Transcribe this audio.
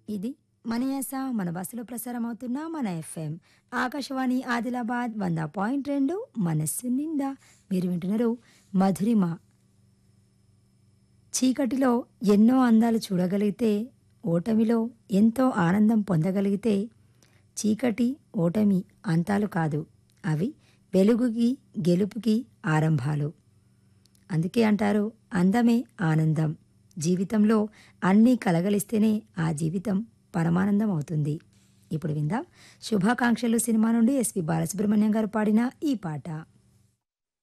ఇది మన యాస మన బస్సులో ప్రసారం అవుతున్న మన ఎఫ్ఎం ఆకాశవాణి ఆదిలాబాద్ వంద పాయింట్ రెండు మనస్సు నిండా మీరు వింటున్నారు మధురిమ చీకటిలో ఎన్నో అందాలు చూడగలిగితే ఓటమిలో ఎంతో ఆనందం పొందగలిగితే చీకటి ఓటమి అంతాలు కాదు అవి వెలుగుకి గెలుపుకి ఆరంభాలు అందుకే అంటారు అందమే ఆనందం జీవితంలో అన్నీ కలగలిస్తేనే ఆ జీవితం పరమానందం అవుతుంది ఇప్పుడు విందాం శుభాకాంక్షలు సినిమా నుండి ఎస్పి బాలసుబ్రహ్మణ్యం గారు పాడిన ఈ పాట